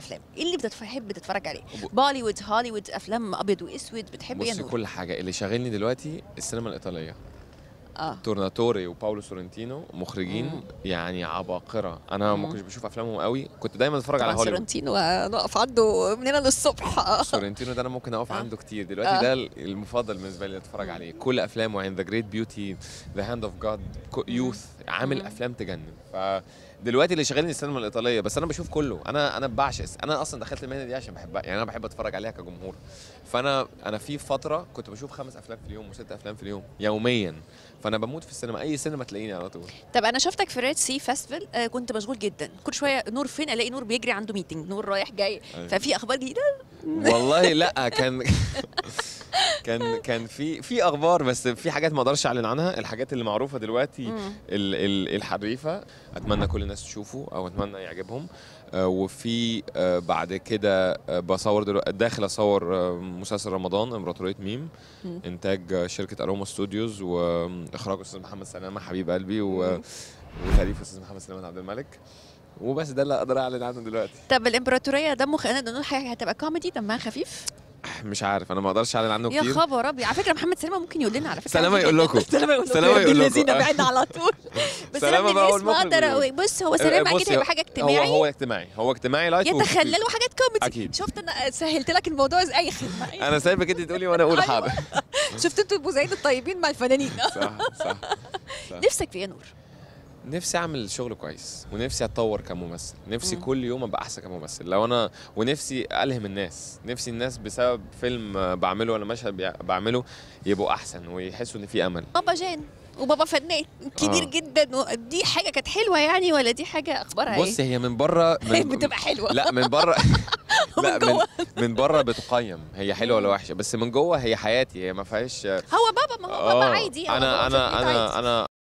الافلام ايه اللي بتحب تتفرج عليه ب- بوليوود هوليوود افلام ابيض واسود بتحب ايه يا بصي نور كل حاجه اللي شاغلني دلوقتي السينما الايطاليه اه تورناتوري وباولو سورنتينو مخرجين مم. يعني عباقره انا ما مم. كنتش بشوف افلامهم قوي كنت دايما اتفرج على طبعا هوليوود سورنتينو نقف عنده من هنا للصبح آه. سورنتينو ده انا ممكن اقف آه. عنده كتير دلوقتي آه. ده المفضل بالنسبه لي اتفرج عليه كل افلامه يعني ذا جريت بيوتي ذا هاند اوف جاد يوث عامل مم. افلام تجنن فدلوقتي اللي شغالني السينما الايطاليه بس انا بشوف كله انا انا بعشق انا اصلا دخلت المهنه دي عشان بحبها يعني انا بحب اتفرج عليها كجمهور فانا انا في فتره كنت بشوف خمس افلام في اليوم وست افلام في اليوم يوميا فانا بموت في السينما اي سينما تلاقيني على طول طب انا شفتك في ريد سي فيستيفال آه كنت مشغول جدا كل شويه نور فين الاقي نور بيجري عنده ميتنج نور رايح جاي أيوة. ففي اخبار جديده والله لا كان كان كان في في اخبار بس في حاجات ما اقدرش اعلن عنها الحاجات اللي معروفه دلوقتي مم. ال ال الحريفه اتمنى كل الناس تشوفه او اتمنى يعجبهم آه، وفي آه، بعد كده آه، بصور دلوقتي داخل اصور آه، مسلسل رمضان امبراطوريه ميم مم. انتاج آه، شركه اروما ستوديوز واخراج استاذ محمد سلامه حبيب قلبي و- مم. وتاليف استاذ محمد سلامه عبد الملك وبس ده اللي اقدر اعلن عنه دلوقتي طب الامبراطوريه دمه خ... انا نقول حاجه هتبقى كوميدي دمها خفيف مش عارف انا ما اقدرش اعلن عنه يا كتير خبر ابيض على فكره محمد سلامه ممكن يقول لنا على فكره سلامة يقول لكم. سلامه يقول لكم سلامة يقول لكم. الذين بعدنا على طول بس سلامة انا بقى من هو الاسم المخرج اقدر بيقول. أقول- بص هو سلامه بصي، اكيد هيبقى حاجه هو اجتماعي هو اجتماعي هو اجتماعي لايت يتخلل له حاجات كوميدي أكيد. شفت انا سهلت لك الموضوع زي اي خدمه انا سايبك انت تقولي وانا اقول أيوة. حاضر شفت انتوا المذيعين الطيبين مع الفنانين صح صح نفسك في ايه يا نور نفسي اعمل شغل كويس ونفسي اتطور كممثل نفسي مم. كل يوم ابقى احسن كممثل لو انا ونفسي الهم الناس نفسي الناس بسبب فيلم آه، بعمله ولا مشهد بيع- بعمله يبقوا احسن ويحسوا ان في امل بابا جان وبابا فنان كبير آه. جدا و- دي حاجه كانت حلوه يعني ولا دي حاجه اخبارها بص هي من بره ايه من بتبقى حلوه لا من بره لا من من, جوه. من بره بتقيم هي حلوه ولا وحشه بس من جوه هي حياتي هي ما فيهاش هو بابا ما هو بابا عادي هو انا بابا في انا البيت عادي. انا انا